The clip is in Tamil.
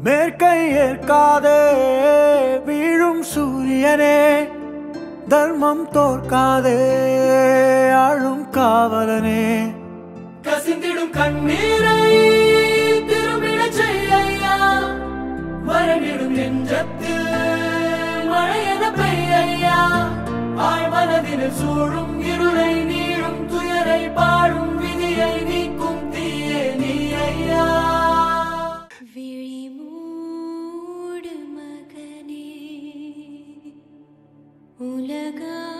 மேற்கை ஏற்காதே வீழும் சூரியனே தர்மம் தோற்காதே ஆளும் காவலனே கசிந்திடும் கண்ணீரை திரும்பிடச் செய்யா மரணிடும் நெஞ்சத்தில் மழையென பெய்யா ஆழ் மனதினில் சூழும் இருளை நீளும் துயரை பாடும் விதியை நீக்கும் தீயே நீ ஐயா விழி மூடு மகனே உலகா